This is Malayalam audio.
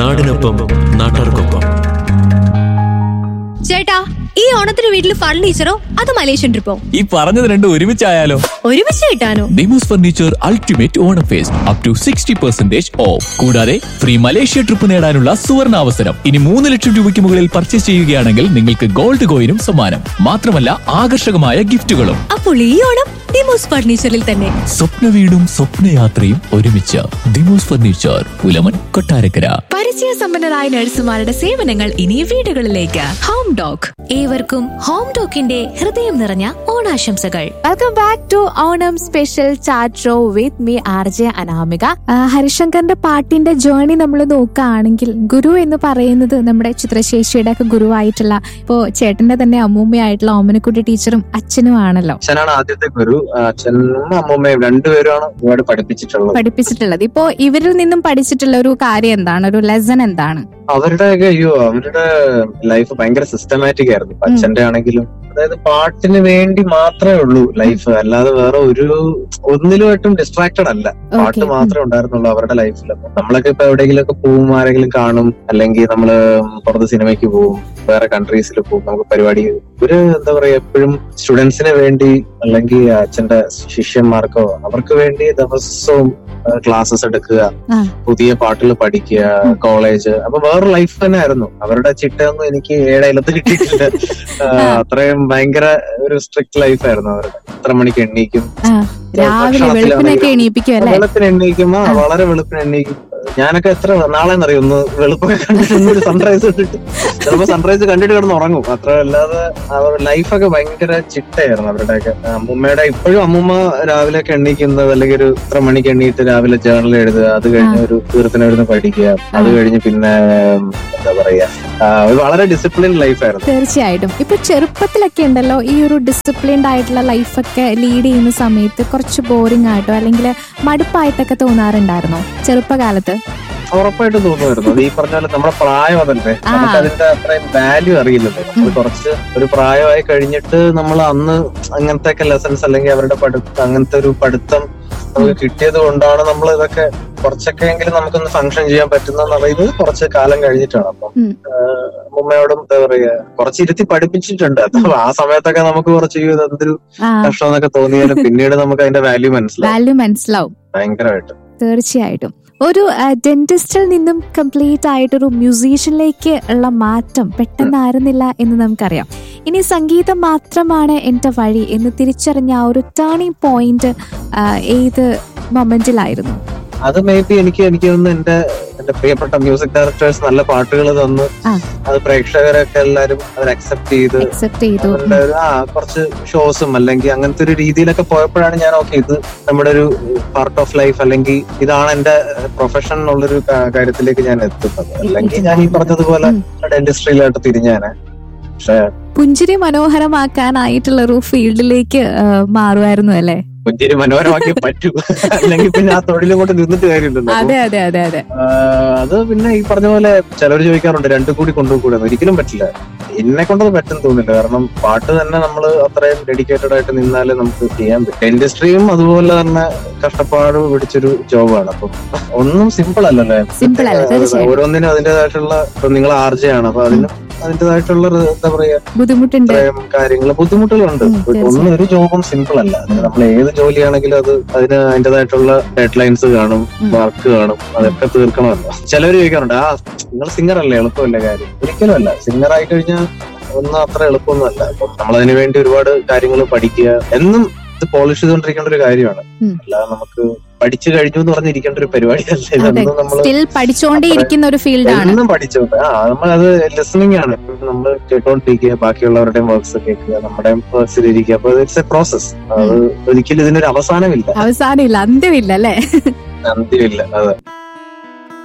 നാടിനൊപ്പം നാട്ടാർക്കൊപ്പം ചേട്ടാ ഈ ഓണത്തിന് വീട്ടിൽ ഫർണിച്ചറോ അത് മലേഷ്യൻ ട്രിപ്പോ ഈ പറഞ്ഞത് രണ്ടും ഒരുമിച്ചായാലോ ഒരുമിച്ച് കിട്ടാനോ ഡിമോസ് furniture ultimate Onam fest up to sixty percentage off കൂടാതെ ഫ്രീ മലേഷ്യ ട്രിപ്പ് നേടാനുള്ള സുവർണ അവസരം ഇനി മൂന്ന് ലക്ഷം രൂപയ്ക്ക് മുകളിൽ പർച്ചേസ് ചെയ്യുകയാണെങ്കിൽ നിങ്ങൾക്ക് ഗോൾഡ് കോയിനും സമ്മാനം മാത്രമല്ല ആകർഷകമായ ഗിഫ്റ്റുകളും അപ്പോൾ ഈ ഓണം ഡിമോസ് ഫർണിച്ചറിൽ തന്നെ സ്വപ്ന വീടും സ്വപ്നയാത്രയും ഒരുമിച്ച് ദിമോസ് ഫർണിച്ചർ പുലമൻ കൊട്ടാരക്കര പരിചയസമ്പന്നരായ നഴ്സുമാരുടെ സേവനങ്ങൾ ഇനി വീടുകളിലേക്ക് ഹോം ഡോഗ് ഏവർക്കും ഹോം ഡോക്കിന്റെ ഹൃദയം നിറഞ്ഞ ഓണാശംസകൾ welcome back to Onam special chat show with me R J Anamika ആ, ഹരിശങ്കറിന്റെ പാട്ടിന്റെ ജേർണി നമ്മൾ നോക്കുകയാണെങ്കിൽ ഗുരു എന്ന് പറയുന്നത് നമ്മുടെ ചിത്രശേഷിയുടെ ഒക്കെ ഗുരുവായിട്ടുള്ള ഇപ്പോ ചേട്ടന്റെ തന്നെ അമ്മൂമ്മയായിട്ടുള്ള ഓമനക്കുട്ടി ടീച്ചറും അച്ഛനും ആണല്ലോ അച്ഛനാണ് ആദ്യത്തെ ഗുരു അച്ഛനും അമ്മൂമ്മയും രണ്ടുപേരുമാണ് ഒരുപാട് പഠിപ്പിച്ചിട്ടുള്ളത് പഠിപ്പിച്ചിട്ടുള്ളത് ഇപ്പോ ഇവരിൽ നിന്നും പഠിച്ചിട്ടുള്ള ഒരു കാര്യം എന്താണ് ഒരു ലെസൺ എന്താണ് അവരുടെയൊക്കെ അയ്യോ അവരുടെ ലൈഫ് ഭയങ്കര സിസ്റ്റമാറ്റിക് ആയിരുന്നു ഇപ്പൊ അച്ഛന്റെ ആണെങ്കിലും അതായത് പാട്ടിന് വേണ്ടി മാത്രമേ ഉള്ളൂ ലൈഫ് അല്ലാതെ വേറെ ഒരു ഒന്നിലുമായിട്ടും ഡിസ്ട്രാക്റ്റഡ് അല്ല പാട്ട് Okay. മാത്രമേ ഉണ്ടായിരുന്നുള്ളൂ അവരുടെ ലൈഫിൽ നമ്മളൊക്കെ ഇപ്പൊ എവിടെയെങ്കിലും ഒക്കെ പോവും ആരെങ്കിലും കാണും അല്ലെങ്കിൽ നമ്മള് പുറത്ത് സിനിമയ്ക്ക് പോവും വേറെ കൺട്രീസിൽ പോകും നമുക്ക് പരിപാടി ഒരു എന്താ പറയാ എപ്പോഴും സ്റ്റുഡൻസിന് വേണ്ടി അല്ലെങ്കിൽ അച്ഛന്റെ ശിഷ്യന്മാർക്കോ അവർക്ക് വേണ്ടി ദിവസവും ക്ലാസ്സസ് എടുക്കുക ആ. പുതിയ പാട്ടുകൾ പഠിക്കുക കോളേജ് അപ്പൊ വേറെ ലൈഫ് തന്നെ ആയിരുന്നു അവരുടെ ചിട്ടയൊന്നും എനിക്ക് ഏഴയിലത്ത് കിട്ടിയിട്ടില്ല ആ, അത്രയും ഭയങ്കര ഒരു സ്ട്രിക്ട് ലൈഫ് ആയിരുന്നു അവരുടെ എത്ര മണിക്ക് എണ്ണീക്കും ആ, രാവിലെ വെളുപ്പിനൊക്കെ എണീപ്പിക്കും അല്ലെ വെളുപ്പിന് എണ്ണീക്കും ആ വളരെ വെളുപ്പിന് എണ്ണീക്കും ഞാനൊക്കെ എത്ര നാളെന്നറിയോ ഒന്ന് വെളുപ്പൊക്കെ കണ്ടിട്ട് ഒന്ന് ഒരു സൺറൈസ് കണ്ടിട്ട് ചിലപ്പോ സൺറൈസ് കണ്ടിട്ട് കിടന്ന് ഉറങ്ങും അത്ര അല്ലാതെ അവർ ലൈഫൊക്കെ ഭയങ്കര ചിട്ടയായിരുന്നു അവരുടെയൊക്കെ അമ്മൂമ്മയുടെ ഇപ്പോഴും അമ്മൂമ്മ രാവിലെ ഒക്കെ എണ്ണീക്കുന്നത് അല്ലെങ്കിൽ ഒരു ഇത്ര മണിക്ക് എണ്ണീറ്റ് രാവിലെ ജേർണൽ എഴുതുക അത് കഴിഞ്ഞ് ഒരു തീർത്തിന് എഴുതുന്ന പഠിക്കുക അത് കഴിഞ്ഞ് പിന്നെ ഉം, എന്താ പറയാ ആ, ഒരു വളരെ ഡിസിപ്ലിൻ ലൈഫായിരുന്നു തീർച്ചയായിട്ടും ഇപ്പൊ ചെറുപ്പത്തിലൊക്കെ ഉണ്ടല്ലോ ഈ ഒരു ഡിസിപ്ലിൻഡ് ആയിട്ടുള്ള ലൈഫൊക്കെ ലീഡ് ചെയ്യുന്ന സമയത്ത് കുറച്ച് ബോറിംഗ് ആയിട്ടോ അല്ലെങ്കിൽ മടുപ്പായിട്ടൊക്കെ തോന്നാറുണ്ടായിരുന്നോ ചെറുപ്പകാലത്ത് ഉറപ്പായിട്ടും തോന്നുമായിരുന്നു അത് ഈ പറഞ്ഞ പോലെ നമ്മുടെ പ്രായം അതല്ലേ ആ. നമുക്ക് അതിന്റെ അത്രയും വാല്യൂ അറിയില്ലല്ലോ നമ്മൾ കുറച്ച് ഒരു പ്രായമായി കഴിഞ്ഞിട്ട് നമ്മൾ അന്ന് അങ്ങനത്തെ ഒക്കെ ലെസൺസ് അല്ലെങ്കിൽ അവരുടെ പഠിത്തം അങ്ങനത്തെ ഒരു പഠിത്തം നമുക്ക് കിട്ടിയത് കൊണ്ടാണ് നമ്മൾ ഇതൊക്കെ കുറച്ചൊക്കെ എങ്കിലും നമുക്കൊന്ന് ഫംഗ്ഷൻ ചെയ്യാൻ പറ്റുന്ന അറിയുന്നത് കുറച്ച് കാലം കഴിഞ്ഞിട്ടാണ് അപ്പം ഉം. ആഹ് മുമ്മയോടും എന്താ പറയാ കുറച്ച് ഇരുത്തി പഠിപ്പിച്ചിട്ടുണ്ട് അപ്പൊ ആ സമയത്തൊക്കെ നമുക്ക് കുറച്ച് അയ്യോ, ഇത് എന്തൊരു ആ കഷ്ടം എന്നൊക്കെ തോന്നിയാലും പിന്നീട് നമുക്ക് അതിന്റെ വാല്യൂ മനസ്സിലാവും വാല്യൂ മനസ്സിലാവും ഭയങ്കരമായിട്ട് തീർച്ചയായിട്ടും ഒരു ഡെന്റിസ്റ്റിൽ നിന്നും കംപ്ലീറ്റ് ആയിട്ടൊരു മ്യൂസീഷ്യനിലേക്ക് ഉള്ള മാറ്റം പെട്ടെന്നായിരുന്നില്ല എന്ന് നമുക്കറിയാം ഇനി സംഗീതം മാത്രമാണ് എൻ്റെ വഴി എന്ന് തിരിച്ചറിഞ്ഞ ആ ഒരു ടേണിംഗ് പോയിന്റ് ഏത് മൊമെന്റിലായിരുന്നു അത് മേ ബി എനിക്ക് എനിക്ക് തോന്നുന്നു എന്റെ എന്റെ പ്രിയപ്പെട്ട മ്യൂസിക് ഡയറക്ടേഴ്സ് നല്ല പാട്ടുകൾ തന്ന് ആ. അത് പ്രേക്ഷകരൊക്കെ എല്ലാരും അവർ അക്സെപ്റ്റ് ചെയ്ത് അക്സെപ്റ്റ് ചെയ്തു അവരുടെ ഒരു ആ കുറച്ച് ഷോസും അല്ലെങ്കിൽ അങ്ങനത്തെ ഒരു രീതിയിലൊക്കെ പോയപ്പോഴാണ് ഞാൻ ഓക്കെ ഇത് നമ്മുടെ ഒരു പാർട്ട് ഓഫ് ലൈഫ് അല്ലെങ്കിൽ ഇതാണ് എന്റെ പ്രൊഫഷൻ എന്നുള്ളൊരു കാ- കാര്യത്തിലേക്ക് ഞാൻ എത്തുന്നത് അല്ലെങ്കിൽ ഞാൻ ഈ പറഞ്ഞതുപോലെ ഉം. ഡെന്റിസ്ട്രിയിലായിട്ട് തിരിഞ്ഞാനെ പക്ഷെ പുഞ്ചിരി മനോഹരമാക്കാനായിട്ടുള്ള ഒരു ഫീൽഡിലേക്ക് മാറുമായിരുന്നു അല്ലേ പുഞ്ചിരി മനോഹരമാക്കി പറ്റൂ അല്ലെങ്കിൽ പിന്നെ ആ തൊഴിലും കൊണ്ട് നിന്നിട്ട് കാര്യമില്ലല്ലോ അതെ അതെ അതെ അതെ ആ, അത് പിന്നെ ഈ പറഞ്ഞ പോലെ ചിലർ ചോദിക്കാറുണ്ട് രണ്ടും കൂടി കൊണ്ടുപോകൂടെ ഒരിക്കലും പറ്റില്ല എന്നെ കൊണ്ടത് പറ്റും തോന്നില്ല കാരണം പാട്ട് തന്നെ നമ്മൾ അത്രയും ഡെഡിക്കേറ്റഡ് ആയിട്ട് നിന്നാലേ നമുക്ക് ചെയ്യാൻ പറ്റും ഇൻഡസ്ട്രിയും അതുപോലെ തന്നെ കഷ്ടപ്പാട് പിടിച്ചൊരു ജോബാണ് അപ്പം ഒന്നും സിമ്പിൾ അല്ലല്ലേ Simple അല്ല, തീർച്ചയായും. ഓരോന്നിനും അതിന്റേതായിട്ടുള്ള ഇപ്പൊ നിങ്ങൾ ആർജയാണ് അപ്പൊ അതിനും അതിന്റേതായിട്ടുള്ള ഒരു എന്താ പറയാ ബുദ്ധിമുട്ടുണ്ട് ഇത്രയും കാര്യങ്ങൾ ബുദ്ധിമുട്ടുകളുണ്ട് ഉം, ഒന്നും തീർച്ചയായും. ഒരു ജോബും സിമ്പിൾ അല്ല അതിന് നമ്മൾ ഏത് ജോലിയാണെങ്കിലും അത് അതിന് അതിന്റേതായിട്ടുള്ള ഡെഡ് ലൈൻസ് കാണും ഉം. വർക്ക് കാണും അതൊക്കെ തീർക്കണമല്ലോ ചിലവർ ചോദിക്കാറുണ്ട് ആ നിങ്ങൾ സിംഗർ അല്ലേ എളുപ്പമല്ലേ കാര്യം ഒരിക്കലും അല്ല സിംഗർ ആയി കഴിഞ്ഞാൽ ഒന്നും അത്ര എളുപ്പമൊന്നും അല്ല അപ്പം നമ്മൾ അതിനു വേണ്ടി ഒരുപാട് കാര്യങ്ങൾ പഠിക്കുക എന്നും ഇത് പോളിഷ് ചെയ്തുകൊണ്ടിരിക്കേണ്ട ഒരു കാര്യമാണ് ഉം. അല്ലാതെ നമുക്ക് പഠിച്ചു കഴിഞ്ഞു എന്ന് പറഞ്ഞിരിക്കേണ്ട ഒരു പരിപാടിയല്ല അതെ ഇതൊന്നും നമ്മൾ സ്റ്റിൽ പഠിച്ചുകൊണ്ടേ ഇരിക്കുന്ന ഒരു ഫീൽഡാണ് എന്നും പഠിച്ചോണ്ട് ആ നമ്മളത് ലിസണിങ് ആണ് നമ്മൾ കേട്ടോണ്ടിരിക്കുക ബാക്കിയുള്ളവരുടെയും വർക്ക്സ് കേൾക്കുക നമ്മുടെ വർക്ക്സിൽ ഇരിക്കുക അപ്പൊ ഇറ്റ്സ് എ പ്രോസസ് അത് ഒരിക്കലും ഇതിനൊരു അവസാനമില്ല അവസാനമില്ല അന്ത്യമില്ല അല്ലേ അന്ത്യമില്ല അതെ